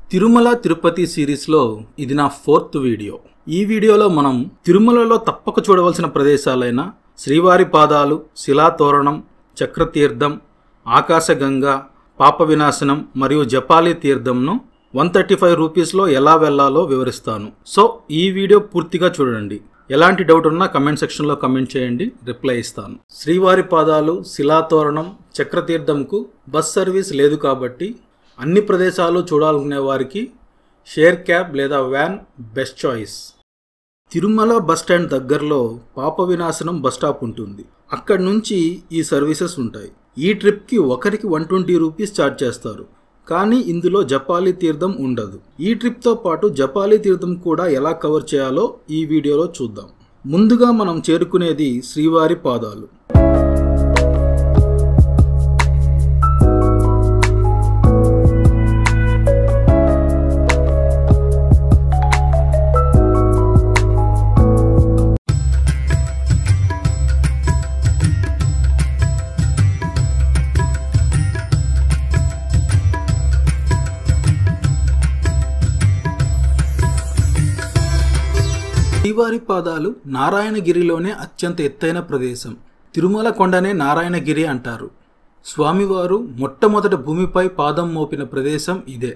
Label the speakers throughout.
Speaker 1: తిరుమల తిరుపతి సిరీస్లో ఇది నా ఫోర్త్ వీడియో ఈ వీడియోలో మనం తిరుమలలో తప్పక చూడవలసిన ప్రదేశాలైన శ్రీవారి పాదాలు శిలాతోరణం చక్రతీర్థం ఆకాశగంగా పాప వినాశనం మరియు జపాలి తీర్థంను వన్ థర్టీ ఫైవ్ రూపీస్లో ఎలా వెళ్ళాలో వివరిస్తాను సో ఈ వీడియో పూర్తిగా చూడండి ఎలాంటి డౌట్ ఉన్నా కమెంట్ సెక్షన్లో కమెంట్ చేయండి రిప్లై ఇస్తాను శ్రీవారి పాదాలు శిలాతోరణం చక్రతీర్థంకు బస్ సర్వీస్ లేదు కాబట్టి అన్ని ప్రదేశాలు చూడాలనుకునే వారికి షేర్ క్యాబ్ లేదా van best choice Tirumala bus stand దగ్గరలో పాప వినాశనం బస్ స్టాప్ ఉంటుంది అక్కడి నుంచి ఈ సర్వీసెస్ ఉంటాయి ఈ ట్రిప్కి ఒకరికి వన్ ట్వంటీ రూపీస్ ఛార్జ్ చేస్తారు కానీ ఇందులో జపాలి తీర్థం ఉండదు ఈ ట్రిప్తో పాటు జపాలి తీర్థం కూడా ఎలా కవర్ చేయాలో ఈ వీడియోలో చూద్దాం ముందుగా మనం చేరుకునేది శ్రీవారి పాదాలు శ్రీవారి పాదాలు నారాయణగిరిలోనే అత్యంత ఎత్తైన ప్రదేశం తిరుమల కొండనే నారాయణగిరి అంటారు స్వామివారు మొట్టమొదట భూమిపై పాదం మోపిన ప్రదేశం ఇదే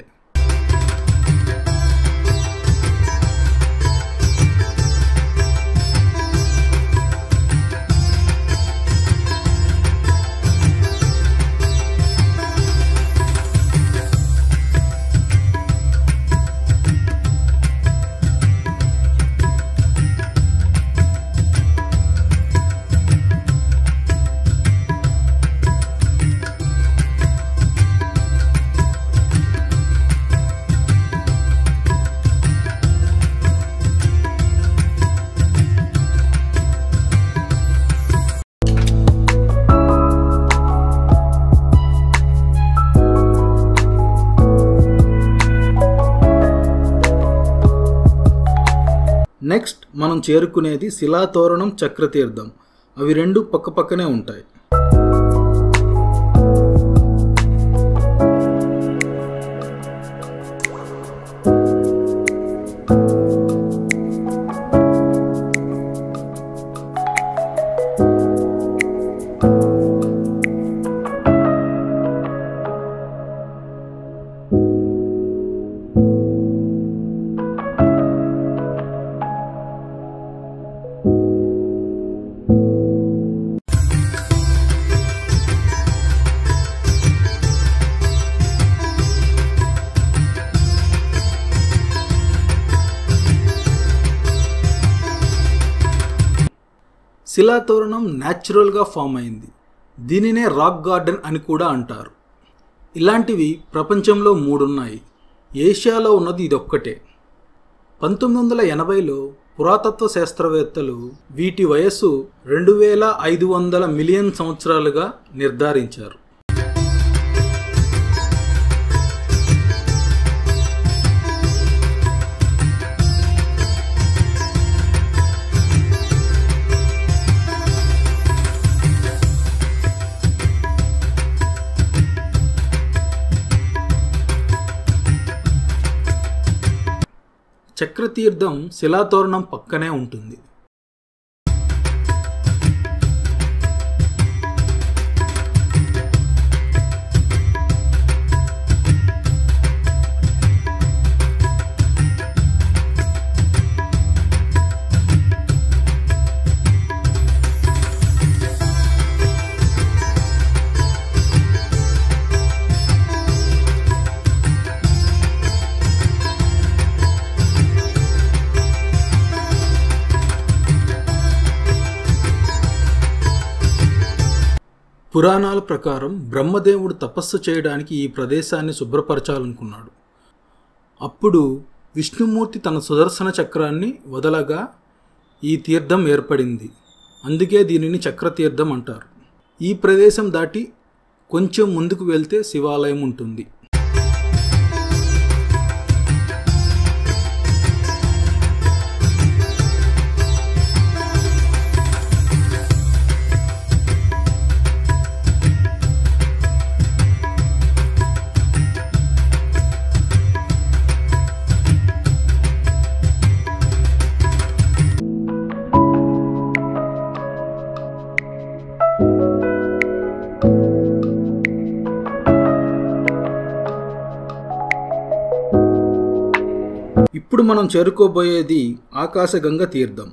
Speaker 1: నెక్స్ట్ మనం చేరుకునేది శిలాతోరణం చక్రతీర్థం అవి రెండు పక్కపక్కనే ఉంటాయి శిలాతోరణం న్యాచురల్గా ఫామ్ అయింది దీనినే రాక్ గార్డెన్ అని కూడా అంటారు ఇలాంటివి ప్రపంచంలో మూడున్నాయి ఏషియాలో ఉన్నది ఇదొక్కటే పంతొమ్మిది వందల ఎనభైలో పురాతత్వ శాస్త్రవేత్తలు వీటి వయస్సు రెండు వేల ఐదు వందల మిలియన్ సంవత్సరాలుగా నిర్ధారించారు చక్రతీర్థం శిలాతోరణం పక్కనే ఉంటుంది పురాణాల ప్రకారం బ్రహ్మదేవుడు తపస్సు చేయడానికి ఈ ప్రదేశాన్ని శుభ్రపరచాలనుకున్నాడు అప్పుడు విష్ణుమూర్తి తన సుదర్శన చక్రాన్ని వదలగా ఈ తీర్థం ఏర్పడింది అందుకే దీనిని చక్రతీర్థం అంటారు ఈ ప్రదేశం దాటి కొంచెం ముందుకు వెళ్తే శివాలయం ఉంటుంది ఇప్పుడు మనం చేరుకోబోయేది ఆకాశగంగ తీర్థం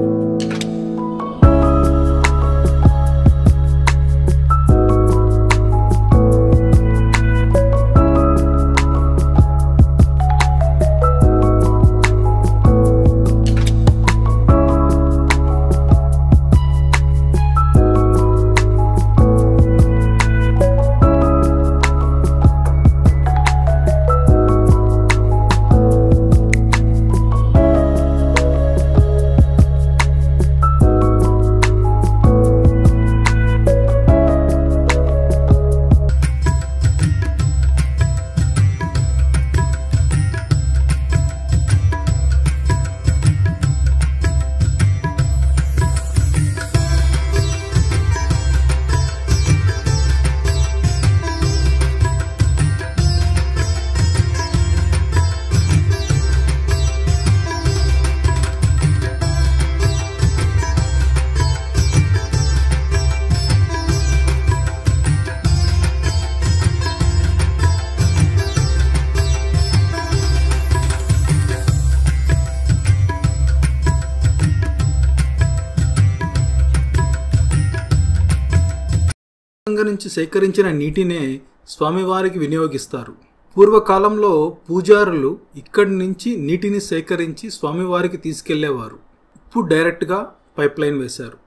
Speaker 1: గంగ నుంచి సేకరించిన నీటినే స్వామివారికి వినియోగిస్తారు పూర్వకాలంలో పూజారులు ఇక్కడి నుంచి నీటిని సేకరించి స్వామివారికి తీసుకెళ్లేవారు ఇప్పుడు డైరెక్ట్గా పైప్ లైన్ వేశారు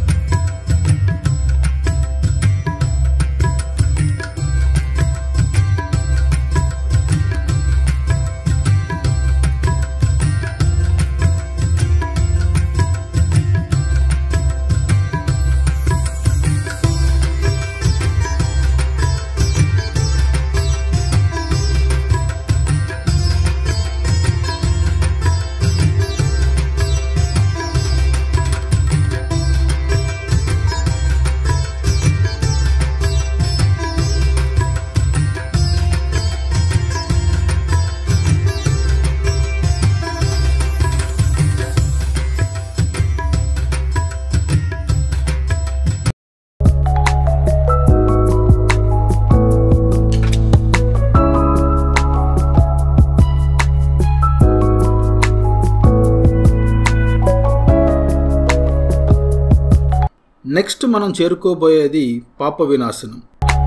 Speaker 1: నెక్స్ట్ మనం చేరుకోబోయేది పాప వినాశనం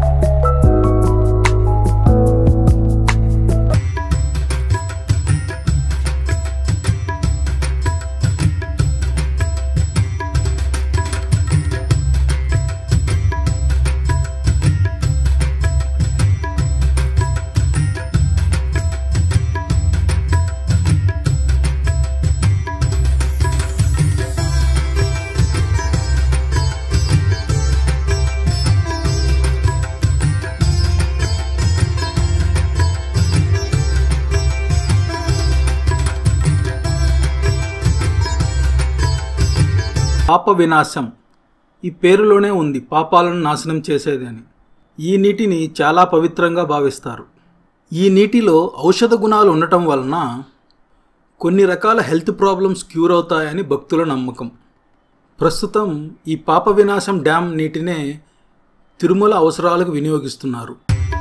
Speaker 1: పాప వినాశం ఈ పేరులోనే ఉంది పాపాలను నాశనం చేసేది అని ఈ నీటిని చాలా పవిత్రంగా భావిస్తారు ఈ నీటిలో ఔషధ గుణాలు ఉండటం వలన కొన్ని రకాల హెల్త్ ప్రాబ్లమ్స్ క్యూర్ అవుతాయని భక్తుల నమ్మకం ప్రస్తుతం ఈ పాప వినాశం డ్యామ్ నీటినే తిరుమల అవసరాలకు వినియోగిస్తున్నారు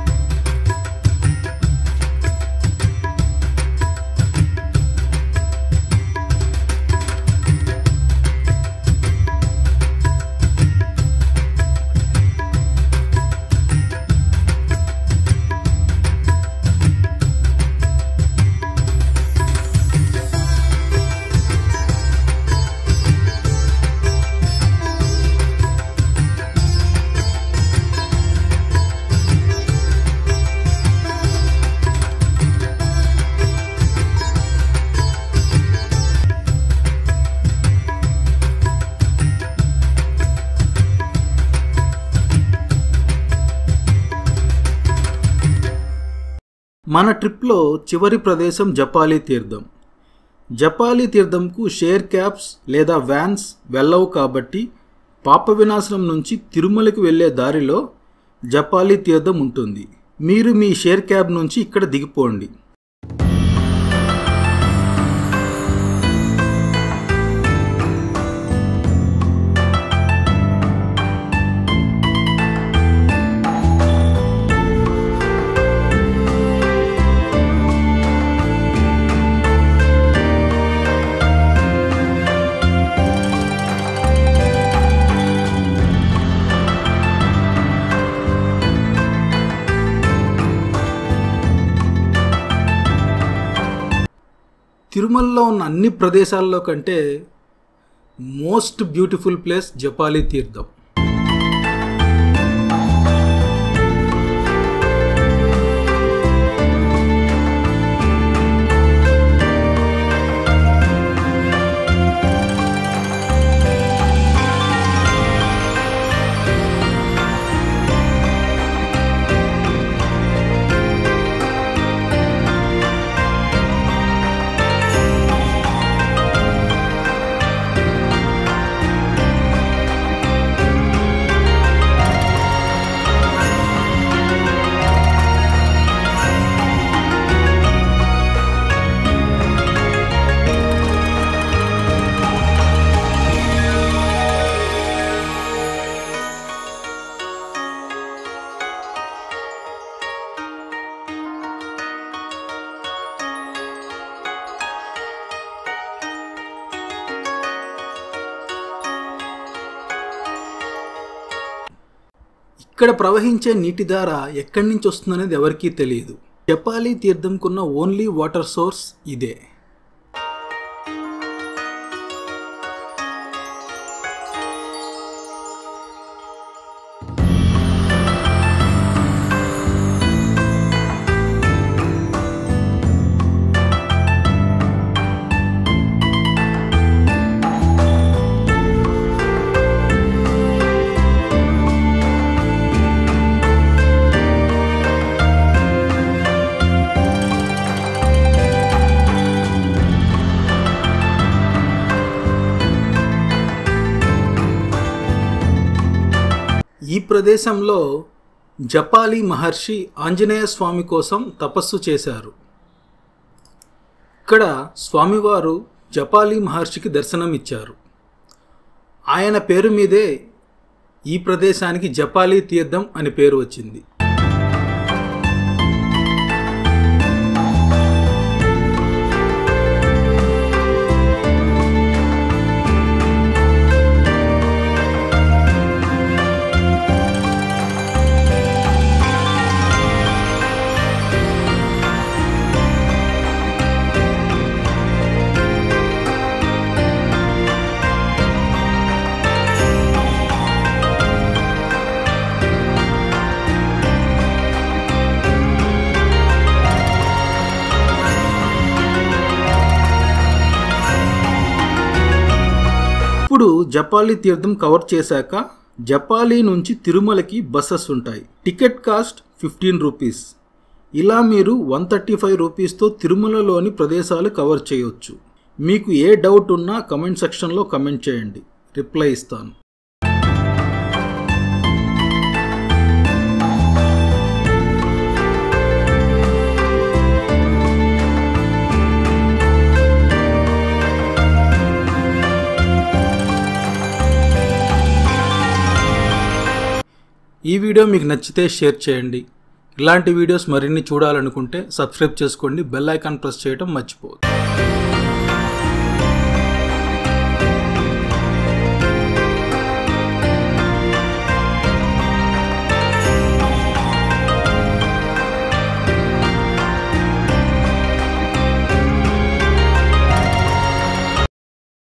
Speaker 1: మన ట్రిప్లో చివరి ప్రదేశం జపాలి తీర్థం జపాలి తీర్థంకు షేర్ క్యాబ్స్ లేదా వ్యాన్స్ వెళ్ళవు కాబట్టి పాప వినాశనం నుంచి తిరుమలకి వెళ్ళే దారిలో జపాలి తీర్థం ఉంటుంది మీరు మీ షేర్ క్యాబ్ నుంచి ఇక్కడ దిగిపోండి తిరుమలలో ఉన్న అన్ని ప్రదేశాల్లో కంటే మోస్ట్ బ్యూటిఫుల్ ప్లేస్ జపాలి తీర్థం ఇక్కడ ప్రవహించే నీటి ధార ఎక్కడి నుంచి వస్తుందనేది ఎవరికీ తెలియదు జపాలి తీర్థంకున్న ఓన్లీ వాటర్ సోర్స్ ఇదే ఈ ప్రదేశంలో జపాలి మహర్షి ఆంజనేయ స్వామి కోసం తపస్సు చేశారు ఇక్కడ స్వామివారు జపాలి మహర్షికి దర్శనం ఇచ్చారు ఆయన పేరు మీదే ఈ ప్రదేశానికి జపాలి తీర్థం అని పేరు వచ్చింది ఇప్పుడు జపాలి తీర్థం కవర్ చేశాక జపాలి నుంచి తిరుమలకి బస్సెస్ ఉంటాయి టికెట్ కాస్ట్ ఫిఫ్టీన్ రూపీస్ ఇలా మీరు వన్ థర్టీ ఫైవ్ రూపీస్తో తిరుమలలోని ప్రదేశాలు కవర్ చేయొచ్చు మీకు ఏ డౌట్ ఉన్నా కమెంట్ సెక్షన్లో కమెంట్ చేయండి రిప్లై ఇస్తాను ఈ వీడియో మీకు నచ్చితే షేర్ చేయండి ఇలాంటి వీడియోస్ మరిన్ని చూడాలనుకుంటే సబ్స్క్రైబ్ చేసుకోండి బెల్ ఐకాన్ ప్రెస్ చేయడం మర్చిపోవద్దు